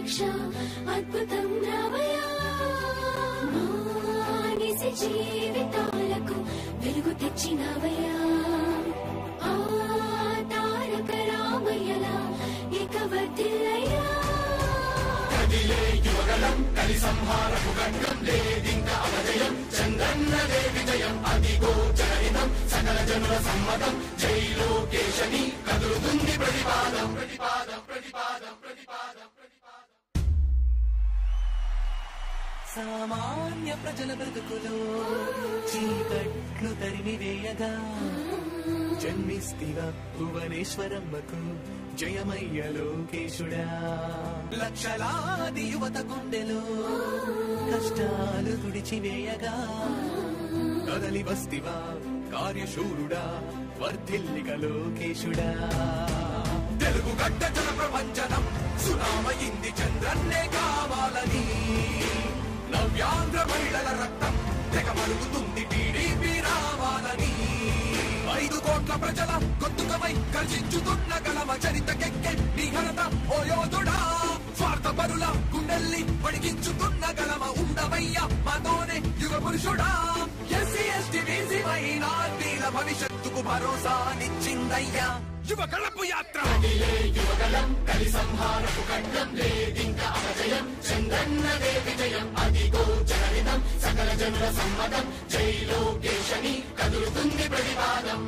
దీక్ష అద్భుతం రావయా మానిసి జీవితాలకు వెలుగు తెచ్చినవయ్యా ఆ తారక రామయ్యలా ఇక వర్తిల్లయ్యా సామాన్య ప్రజల బ్రతుకులో చీకట్లు తరిమి వేయగా జన్మిస్తివ భువనేశ్వరమ్మకు జయమయ్య లోకేశుడా లక్షలాది యువత గుండెలో కష్టాలు తుడిచివేయగా కదలి వస్తివా కార్యశూరుడా వర్ధిల్లిక లోకేశుడా తెలుగు గడ్డ జన ప్రపంచనం సునామయింది చంద్రన్నే కావాలని నవ్యాంధ్ర మహిళల రక్తం తెగ మరుగుతుంది టీడీపీ రావాలని ఐదు కోట్ల ప్రజల గొంతుకమై గర్జించుతున్న గలమ చరితకెక్కె నీ ఘనత ఓ యోధుడా స్వార్థ పరుల గుండెల్ని పడిగించుతున్న గలమ ఉండవయ్య మాతోనే యుగ పురుషుడా ఎస్సీ ఎస్టీ బీసీ మైనార్టీల భవిష్యత్తుకు భరోసానిచ్చిందయ్యా యువ కళపు యాత్ర జై లోకేశని కదులుతుంది ప్రతిపాదం